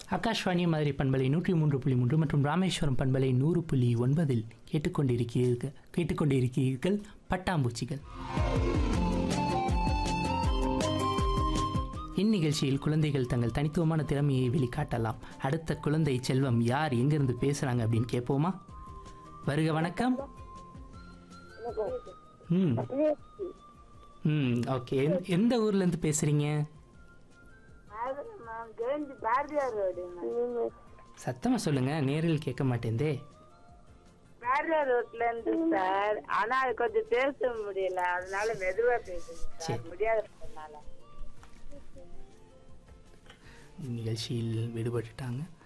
ஆகாஷ்வாணி மாதிரி பண்பலை நூற்றி மூன்று புள்ளி மூன்று மற்றும் ராமேஸ்வரம் பண்பலை நூறு புள்ளி ஒன்பதில் கேட்டுக்கொண்டிருக்கிறீர்கள் கேட்டுக்கொண்டிருக்கிறீர்கள் பட்டாம்பூச்சிகள் இந்நிகழ்ச்சியில் குழந்தைகள் தங்கள் தனித்துவமான திறமையை வெளிக்காட்டலாம் அடுத்த குழந்தை செல்வம் யார் எங்கிருந்து பேசுறாங்க அப்படின்னு கேட்போமா வருக வணக்கம் ம் ம் ஓகே எந்த- எந்த ஊர்ல இருந்து பேசுறீங்க பாரதியார் ரோடு சத்தமா சொல்லுங்க நேரில் கேட்க மாட்டேந்தே பாரதியார் ரோட்ல இருந்து சார் ஆனா அது கொஞ்சம் பேச முடியல அதனால மெதுவா பேசுங்க சார் முடியாததுனால நிகழ்ச்சியில் விடுபட்டுட்டாங்க